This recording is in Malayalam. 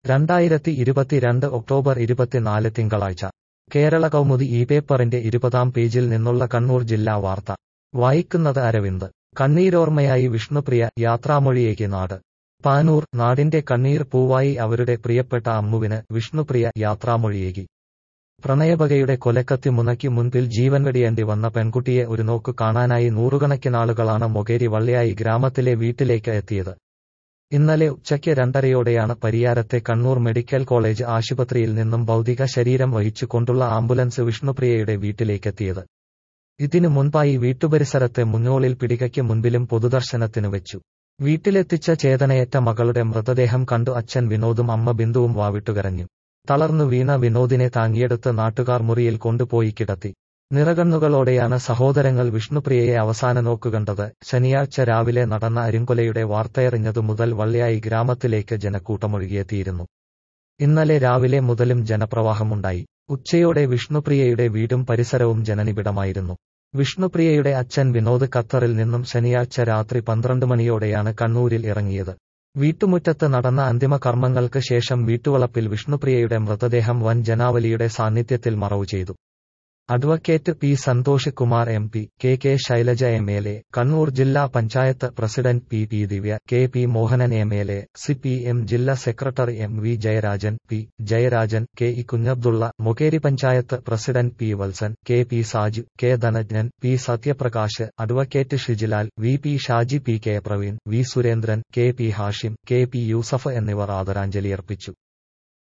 രണ്ടായിരത്തി ഇരുപത്തിരണ്ട് ഒക്ടോബർ ഇരുപത്തിനാല് തിങ്കളാഴ്ച കേരള കൗമുദി ഈ പേപ്പറിന്റെ ഇരുപതാം പേജിൽ നിന്നുള്ള കണ്ണൂർ ജില്ലാ വാർത്ത വായിക്കുന്നത് അരവിന്ദ് കണ്ണീരോർമ്മയായി വിഷ്ണുപ്രിയ യാത്രാമൊഴിയേകി നാട് പാനൂർ നാടിന്റെ കണ്ണീർ പൂവായി അവരുടെ പ്രിയപ്പെട്ട അമ്മുവിന് വിഷ്ണുപ്രിയ യാത്രാമൊഴിയേകി പ്രണയപകയുടെ കൊലക്കത്തി മുനയ്ക്ക് മുൻപിൽ ജീവൻ വെടിയേണ്ടി വന്ന പെൺകുട്ടിയെ ഒരു നോക്കു കാണാനായി നൂറുകണക്കിനാളുകളാണ് മൊകേരി വള്ളിയായി ഗ്രാമത്തിലെ വീട്ടിലേക്ക് എത്തിയത് ഇന്നലെ ഉച്ചയ്ക്ക് രണ്ടരയോടെയാണ് പരിയാരത്തെ കണ്ണൂർ മെഡിക്കൽ കോളേജ് ആശുപത്രിയിൽ നിന്നും ഭൗതിക ശരീരം വഹിച്ചു കൊണ്ടുള്ള ആംബുലൻസ് വിഷ്ണുപ്രിയയുടെ വീട്ടിലേക്കെത്തിയത് ഇതിനു മുൻപായി വീട്ടുപരിസരത്തെ മുന്നോളിൽ പിടികയ്ക്ക് മുൻപിലും പൊതുദർശനത്തിനു വെച്ചു വീട്ടിലെത്തിച്ച ചേതനയേറ്റ മകളുടെ മൃതദേഹം കണ്ടു അച്ഛൻ വിനോദും അമ്മ ബിന്ദുവും വാവിട്ടുകരഞ്ഞു തളർന്നു വീണ വിനോദിനെ താങ്ങിയെടുത്ത് നാട്ടുകാർ മുറിയിൽ കൊണ്ടുപോയി കിടത്തി നിറകണ്ണുകളോടെയാണ് സഹോദരങ്ങൾ വിഷ്ണുപ്രിയയെ അവസാന നോക്കുകണ്ടത് ശനിയാഴ്ച രാവിലെ നടന്ന അരിങ്കൊലയുടെ വാർത്തയറിഞ്ഞതു മുതൽ വള്ളിയായി ഗ്രാമത്തിലേക്ക് ജനക്കൂട്ടമൊഴുകിയെത്തിയിരുന്നു ഇന്നലെ രാവിലെ മുതലും ജനപ്രവാഹമുണ്ടായി ഉച്ചയോടെ വിഷ്ണുപ്രിയയുടെ വീടും പരിസരവും ജനനിബിഡമായിരുന്നു വിഷ്ണുപ്രിയയുടെ അച്ഛൻ വിനോദ് ഖത്തറിൽ നിന്നും ശനിയാഴ്ച രാത്രി പന്ത്രണ്ട് മണിയോടെയാണ് കണ്ണൂരിൽ ഇറങ്ങിയത് വീട്ടുമുറ്റത്ത് നടന്ന അന്തിമ കർമ്മങ്ങൾക്ക് ശേഷം വീട്ടുവളപ്പിൽ വിഷ്ണുപ്രിയയുടെ മൃതദേഹം വൻ ജനാവലിയുടെ സാന്നിധ്യത്തിൽ മറവു ചെയ്തു advocate P Santhosh Kumar M P K K Shailaja M L A Kannur ജില്ലാ panchayat president P P Divya K P Mohanan M L A C P M ജില്ലാ secretary M V Jayarajan P Jayarajan K E Kunhabdulla Mokeri panchayat president P Valsan K P Saju K Dhananjan P Sathyaprakash advocate Shijilal V P Shaji P K Praveen V Surendran K P Hashim K P Yusuf എന്നിവർ ആദരാഞ്ജലിയർപ്പിച്ചു